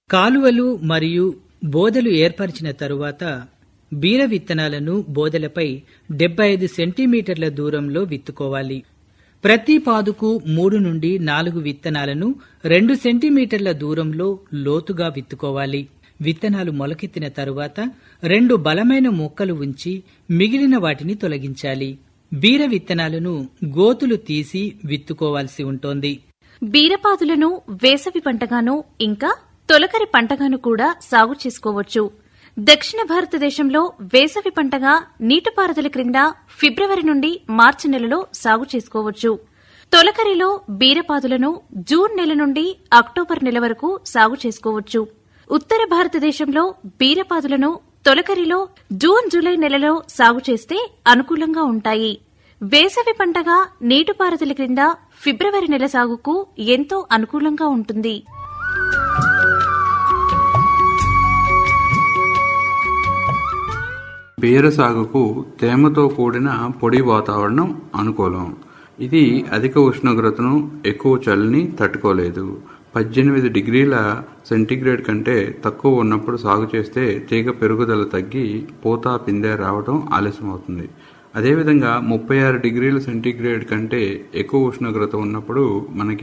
కాలువలు మరియు బోదెలు ఏర్పరిచిన తరువాత బీర విత్తనాలను బోదెలపై డెబ్బై ఐదు సెంటీమీటర్ల దూరంలో విత్తుకోవాలి ప్రతి పాదుకు మూడు నుండి నాలుగు విత్తనాలను రెండు సెంటీమీటర్ల దూరంలో లోతుగా విత్తుకోవాలి విత్తనాలు మొలకెత్తిన తరువాత రెండు బలమైన మొక్కలు ఉంచి మిగిలిన వాటిని తొలగించాలి బీర విత్తనాలను గోతులు తీసి విత్తుకోవాల్సి ఉంటోంది బీరపాదులను వేసవి పంటగాను ఇంకా తొలకరి పంటగాను కూడా సాగు చేసుకోవచ్చు దక్షిణ భారతదేశంలో వేసవి పంటగా నీటిపారుదల క్రింద ఫిబ్రవరి నుండి మార్చి నెలలో సాగు చేసుకోవచ్చు తొలకరిలో బీరపాదులను జూన్ నెల నుండి అక్టోబర్ నెల వరకు సాగు చేసుకోవచ్చు ఉత్తర భారతదేశంలో బీరపాదులను తొలకరిలో జూన్ జూలై నెలలో సాగు చేస్తే అనుకూలంగా ఉంటాయి వేసవి పంటగా నీటిపారుదల క్రింద ఫిబ్రవరి నెల సాగుకు ఎంతో అనుకూలంగా ఉంటుంది బీర సాగుకు తేమతో కూడిన పొడి వాతావరణం అనుకూలం ఇది అధిక ఉష్ణోగ్రతను ఎక్కువ చలిని తట్టుకోలేదు పద్దెనిమిది డిగ్రీల సెంటీగ్రేడ్ కంటే తక్కువ ఉన్నప్పుడు సాగు చేస్తే తీగ పెరుగుదల తగ్గి పూత పిందె రావడం ఆలస్యమవుతుంది అదేవిధంగా ముప్పై ఆరు డిగ్రీల సెంటీగ్రేడ్ కంటే ఎక్కువ ఉష్ణోగ్రత ఉన్నప్పుడు మనకి